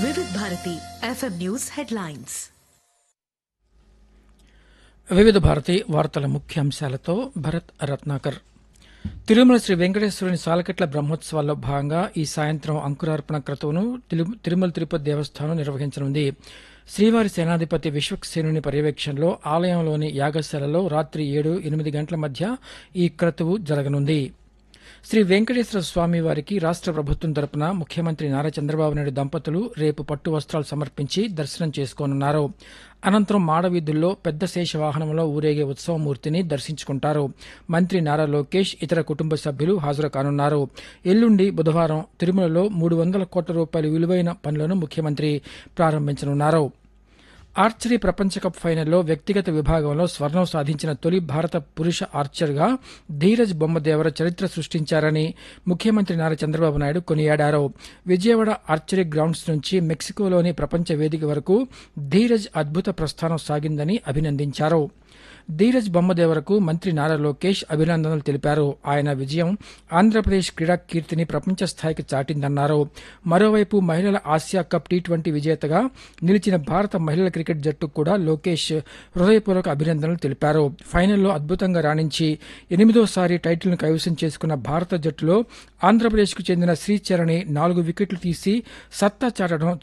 వివిధ Bharati FM news headlines వివిధ భారతి వార్తల ముఖ్యాంశాలతో భరత్ రత్నాకర్ తిరుమల శ్రీ వెంకటేశ్వరుని సాలకట్ల బ్రహ్మోత్సవాల్లో భాగంగా ఈ సాయంత్రం అంకురార్పణ క్రతువును తిరు- తిరుమల తిరుపతి దేవస్థానం నిర్వహించనుంది శ్రీవారి సేనాధిపతి విశ్వక్సేనుని పర్యవేక్షణలో ఆలయంలోని యాగశాలలో రాత్రి ఏడు ఎనిమిది గంటల మధ్య ఈ క్రతువు జరగనుంది శ్రీ వెంకటేశ్వర స్వామి వారికి రాష్ట్ర ప్రభుత్వం తరపున ముఖ్యమంత్రి నారా చంద్రబాబు నాయుడు దంపతులు రేపు పట్టు వస్త్రాలు సమర్పించి దర్శనం చేసుకోనున్నారు అనంతరం మాడవీధుల్లో పెద్ద శేష వాహనంలో ఊరేగే ఉత్సవమూర్తిని దర్శించుకుంటారు మంత్రి నారా లోకేష్ ఇతర కుటుంబ సభ్యులు హాజరు కానున్నారు ఎల్లుండి బుధవారం తిరుమలలో మూడు వందల కోట్ల రూపాయల విలువైన పనులను ముఖ్యమంత్రి ప్రారంభించనున్నారు ఆర్చరీ ప్రపంచ కప్ ఫైనల్లో వ్యక్తిగత విభాగంలో స్వర్ణం సాధించిన తొలి భారత పురుష ఆర్చర్గా ధీరజ్ బొమ్మదేవర చరిత్ర సృష్టించారని ముఖ్యమంత్రి నారా చంద్రబాబు నాయుడు కొనియాడారు విజయవాడ ఆర్చరీ గ్రౌండ్స్ నుంచి మెక్సికోలోని ప్రపంచ వేదిక వరకు ధీరజ్ అద్భుత ప్రస్థానం సాగిందని అభినందించారు ధీరజ్ బొమ్మదేవరకు మంత్రి నారా లోకేష్ అభినందనలు తెలిపారు ఆయన విజయం ఆంధ్రప్రదేశ్ క్రీడా కీర్తిని ప్రపంచ స్థాయికి చాటిందన్నారు మరోవైపు మహిళల ఆసియా కప్ టీ ట్వంటీ విజేతగా నిలిచిన భారత మహిళల క్రికెట్ జట్టుకు కూడా లోకేష్ హృదయపూర్వక అభినందనలు తెలిపారు ఫైనల్లో అద్భుతంగా రాణించి ఎనిమిదోసారి టైటిల్ను కైవసం చేసుకున్న భారత జట్టులో ఆంధ్రప్రదేశ్కు చెందిన శ్రీచరణి నాలుగు వికెట్లు తీసి సత్తా చాటడం